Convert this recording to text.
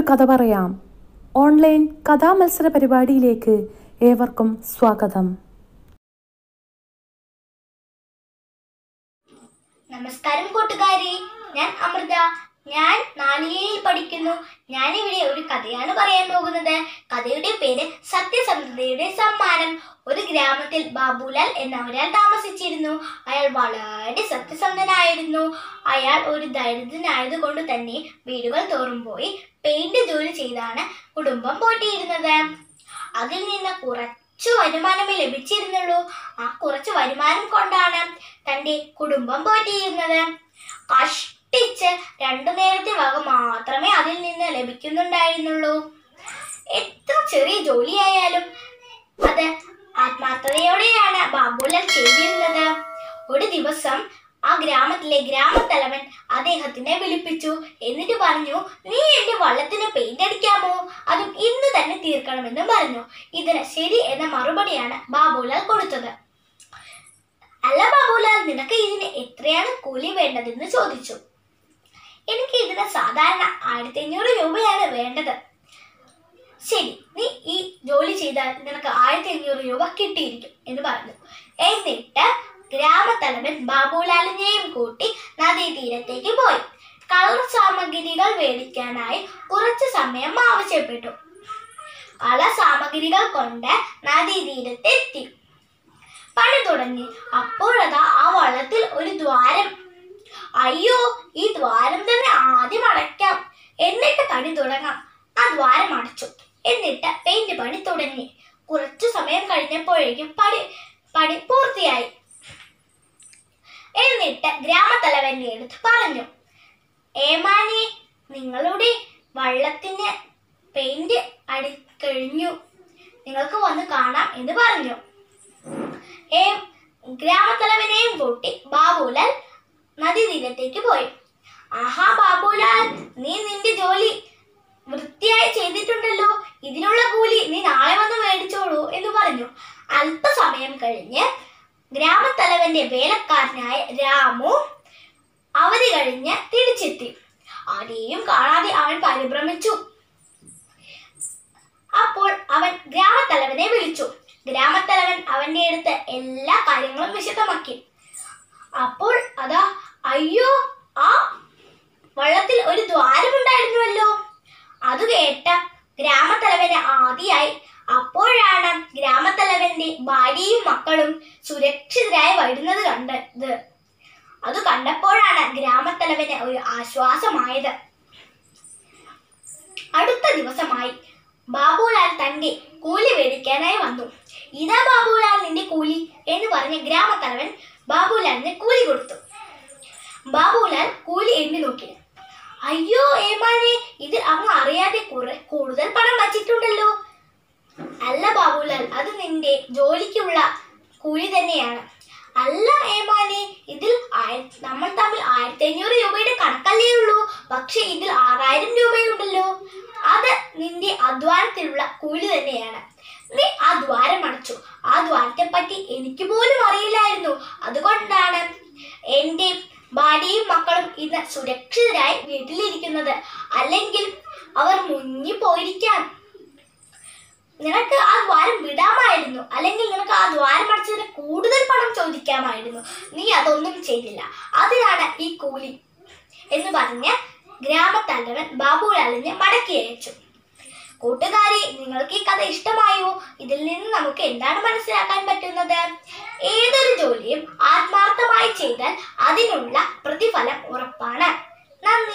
കഥ പറയാം ഓൺലൈൻ കഥാമത്സര പരിപാടിയിലേക്ക് ഏവർക്കും സ്വാഗതം നമസ്കാരം കൂട്ടുകാരി ഞാൻ അമൃത ഞാൻ നാലികയിൽ പഠിക്കുന്നു ഞാൻ ഇവിടെ ഒരു കഥയാണ് പറയാൻ പോകുന്നത് കഥയുടെ പേര് സത്യസന്ധതയുടെ സമ്മാനം ഒരു ഗ്രാമത്തിൽ ബാബുലാൽ എന്ന ഒരാൾ താമസിച്ചിരുന്നു അയാൾ വളരെ സത്യസന്ധനായിരുന്നു അയാൾ ഒരു ദരിദ്രനായതുകൊണ്ട് തന്നെ വീടുകൾ തോറും പോയി പെയിന്റ് ജോലി ചെയ്താണ് കുടുംബം പോറ്റിയിരുന്നത് അതിൽ നിന്ന് കുറച്ചു വരുമാനമേ ലഭിച്ചിരുന്നുള്ളൂ ആ കുറച്ച് വരുമാനം കൊണ്ടാണ് തന്റെ കുടുംബം പോറ്റിയിരുന്നത് കഷ്ടിച്ച് രണ്ടു നേരത്തെ വക മാത്രമേ അതിൽ നിന്ന് ലഭിക്കുന്നുണ്ടായിരുന്നുള്ളൂ എത്ര ചെറിയ ജോലിയായാലും അത് ആത്മാർത്ഥതയോടെയാണ് ബാബുലാൽ ചെയ്തിരുന്നത് ഒരു ദിവസം ആ ഗ്രാമത്തിലെ ഗ്രാമത്തലവൻ അദ്ദേഹത്തിനെ വിളിപ്പിച്ചു എന്നിട്ട് പറഞ്ഞു നീ എന്റെ വള്ളത്തിന് പെയിന്റ് അടിക്കാമോ അതും ഇന്ന് തന്നെ തീർക്കണമെന്നും പറഞ്ഞു ഇതിന് ശരി എന്ന മറുപടിയാണ് ബാബുലാൽ കൊടുത്തത് അല്ല ബാബുലാൽ നിനക്ക് ഇതിന് എത്രയാണ് കൂലി വേണ്ടതെന്ന് ചോദിച്ചു എനിക്ക് ഇതിന് സാധാരണ ആയിരത്തി അഞ്ഞൂറ് രൂപയാണ് വേണ്ടത് ശരി നീ ഈ ജോലി ചെയ്താൽ നിനക്ക് ആയിരത്തി അഞ്ഞൂറ് രൂപ കിട്ടിയിരിക്കും എന്ന് പറഞ്ഞു എന്നിട്ട് ഗ്രാമത്തലവൻ ബാബുലാലിനെയും കൂട്ടി നദീതീരത്തേക്ക് പോയി കളർ സാമഗ്രികൾ മേടിക്കാനായി കുറച്ചു സമയം ആവശ്യപ്പെട്ടു കളർ സാമഗ്രികൾ കൊണ്ട് നദീതീരത്തെത്തി പണി തുടങ്ങി അപ്പോഴതാ ആ വള്ളത്തിൽ ഒരു ദ്വാരം അയ്യോ ഈ ദ്വാരം തന്നെ ആദ്യം അടയ്ക്കാം എന്നിട്ട് പണി തുടങ്ങാം ആ ദ്വാരം അടച്ചു എന്നിട്ട് പെയിന്റ് പണി തുടങ്ങി കുറച്ചു സമയം കഴിഞ്ഞപ്പോഴേക്കും പണി പണി പൂർത്തിയായി എന്നിട്ട് ഗ്രാമത്തലവന്റെ അടുത്ത് പറഞ്ഞു ഏമാനെ നിങ്ങളുടെ വള്ളത്തിന് പെയിന്റ് അടിക്കഴിഞ്ഞു നിങ്ങൾക്ക് വന്ന് കാണാം എന്ന് പറഞ്ഞു ഏ ഗ്രാമത്തലവനെയും കൂട്ടി ബാബുലാൽ നദീതീരത്തേക്ക് പോയി ആഹാ ബാബുലാൽ നീ നിന്റെ ജോലി വൃത്തിയായി ചെയ്തിട്ടുണ്ടല്ലോ ഇതിനുള്ള കൂലി നീ നാളെ വന്ന് മേടിച്ചോളൂ എന്ന് പറഞ്ഞു അല്പസമയം കഴിഞ്ഞ് ഗ്രാമത്തലവന്റെ വേലക്കാരനായ രാമു അവധി കഴിഞ്ഞ് തിരിച്ചെത്തി ആരെയും കാണാതെ അവൻ പരിഭ്രമിച്ചു അപ്പോൾ അവൻ ഗ്രാമത്തലവനെ വിളിച്ചു ഗ്രാമത്തലവൻ അവന്റെ അടുത്ത് എല്ലാ കാര്യങ്ങളും വിശദമാക്കി അപ്പോൾ അതാ അയ്യോ ആ വള്ളത്തിൽ ഒരു ദ്വാരമുണ്ടായിരുന്നുവല്ലോ അത് കേട്ട ഗ്രാമത്തലവന് ആദിയായി അപ്പോഴാണ് ഗ്രാമത്തലവന്റെ ഭാര്യയും മക്കളും സുരക്ഷിതരായി വരുന്നത് കണ്ടത് അത് കണ്ടപ്പോഴാണ് ഗ്രാമത്തലവന് ഒരു ആശ്വാസമായത് അടുത്ത ദിവസമായി ബാബുലാൽ തന്റെ കൂലി മേടിക്കാനായി വന്നു ഇതാ ബാബുലാൽ നിന്റെ കൂലി എന്ന് പറഞ്ഞ ഗ്രാമത്തലവൻ ബാബുലാലിന് കൂലി കൊടുത്തു ബാബുലാൽ കൂലി എണ്ണി നോക്കി അയ്യോ ഏമാനെ ഇതിൽ അങ്ങ് അറിയാതെ കുറെ കൂടുതൽ പണം വച്ചിട്ടുണ്ടല്ലോ അല്ല ബാബുലാൽ അത് നിന്റെ ജോലിക്കുള്ള കൂലി തന്നെയാണ് അല്ല ഏമാനെ ഇതിൽ ആയ- നമ്മൾ തമ്മിൽ ആയിരത്തി അഞ്ഞൂറ് രൂപയുടെ കണക്കല്ലേ ഉള്ളൂ പക്ഷെ ഇതിൽ ആറായിരം രൂപയുണ്ടല്ലോ അത് നിന്റെ അധ്വാനത്തിലുള്ള കൂലി തന്നെയാണ് നീ ആ ദ്വാരം അടച്ചു ആ ദ്വാരത്തെ പറ്റി എനിക്ക് പോലും അറിയില്ലായിരുന്നു അതുകൊണ്ടാണ് എൻ്റെ ഭാര്യയും മക്കളും ഇന്ന് സുരക്ഷിതരായി വീട്ടിലിരിക്കുന്നത് അല്ലെങ്കിൽ അവർ മുങ്ങിപ്പോയിരിക്കാം നിനക്ക് ആ ദ്വാരം വിടാമായിരുന്നു അല്ലെങ്കിൽ നിനക്ക് ആ ദ്വാരം അടച്ചതിന് കൂടുതൽ പണം ചോദിക്കാമായിരുന്നു നീ അതൊന്നും ചെയ്തില്ല അതിനാണ് ഈ കൂലി എന്ന് പറഞ്ഞ് ഗ്രാമത്തലവൻ ബാബുലാലിനെ മടക്കി അയച്ചു കൂട്ടുകാരി നിങ്ങൾക്ക് ഈ കഥ ഇഷ്ടമായോ ഇതിൽ നിന്ന് നമുക്ക് എന്താണ് മനസ്സിലാക്കാൻ പറ്റുന്നത് ഏതൊരു ജോലിയും ആത്മാർത്ഥമായി ചെയ്താൽ അതിനുള്ള പ്രതിഫലം ഉറപ്പാണ് നന്ദി